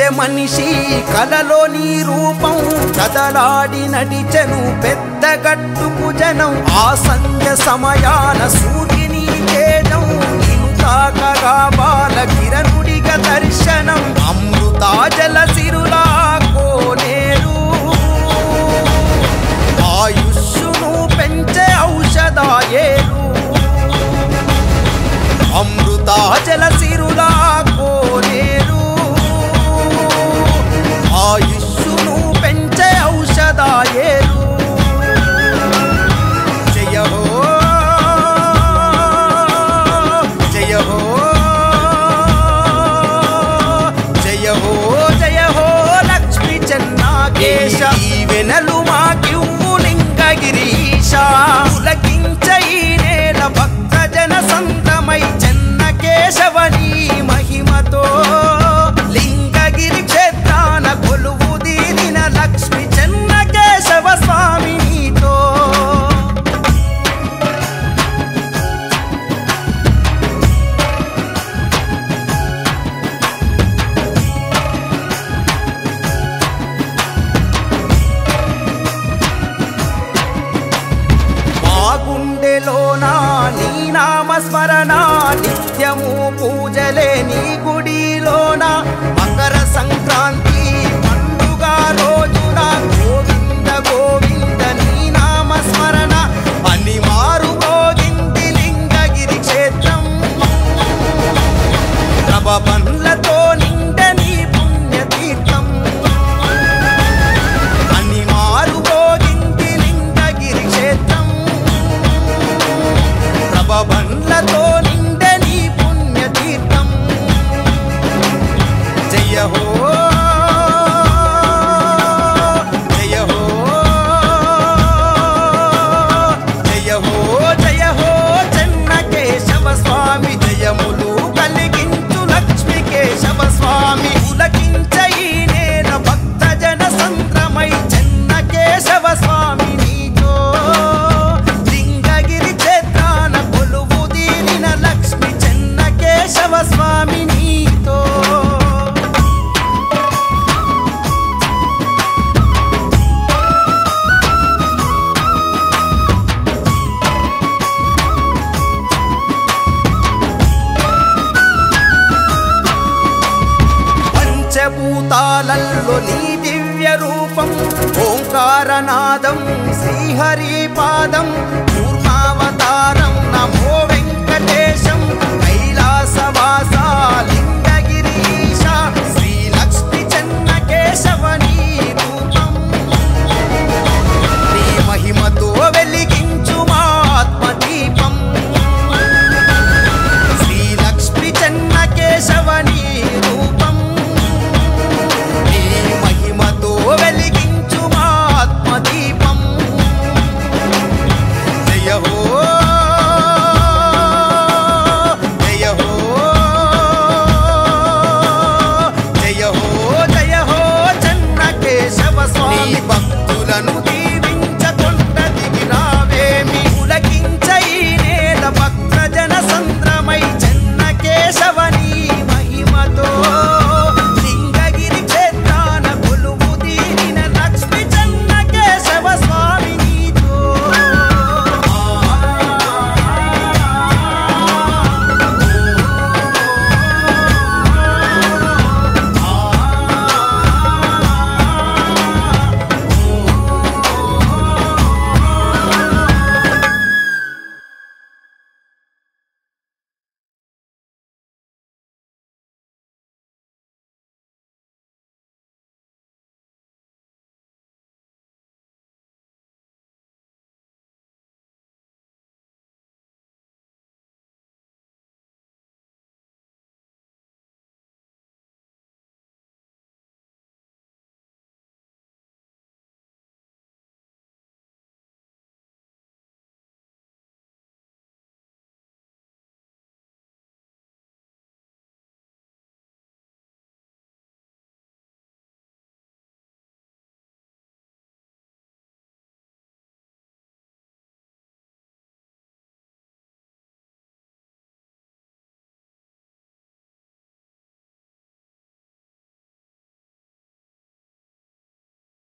మధ్య మనిషి కలలో నీ రూపం కదలాడి నడిచెను పెద్ద గట్టుకు జనం ఆ సంధ్య సమయాన సూర్యుని తేజం నిన్ను తాకగా బాల కిరణుడిగా దర్శనం అమృతా జల సిరులా కోనేరు ఆయుష్ను పెంచే ఔషధాయేరు అమృతా జల సిరులా కోనేరు ఆయుష్ను పెంచే ఔషధాయేరు జయ హో జయ హో జయ హో జయ హో లక్ష్మి చెన్నాగేశ ఈ వెనలు మాకివ్వు లింగగిరీశ పులకించ ఈ నేల భక్త జన సంతమై చెన్న కేశవని మహిమతో లింగగిరి క్షేత్రాన కొలువు దీనిన లక్ష్మి చెన్న కేశవ స్వామి నీతో మా గుండెలోన నీ నామస్మరణ నిత్యము పూజలే నీ గుడిలోన మకర సంక్రాంతి పండుగ రోజున గోవింద గోవింద నీ నామస్మరణ అని మారు గోవింది లింగగిరి క్షేత్రం ప్రభబండ్లతో నిండె నీ పుణ్యతీర్థం అని మారు గోవింది లింగగిరి క్షేత్రం ప్రభబండ్లతో నిండె నీ పుణ్యతీర్థం జయ హో జయ హో జయ హో జయ హో చెన్న కేశవ స్వామి జయములు కలిగించు లక్ష్మి కేశవ స్వామి పులకించ ఈ నేల భక్త జన సంద్రమై చెన్న కేశవ స్వామి నీతో లింగగిరి క్షేత్రాన కొలువు దీనిన లక్ష్మి చెన్న కేశవ స్వామి నీతో పంచభూతాలలో నీ దివ్య రూపం ఓంకారనాదం శ్రీహరి పాదం కూర్మావతారం నమో వెంకటేశ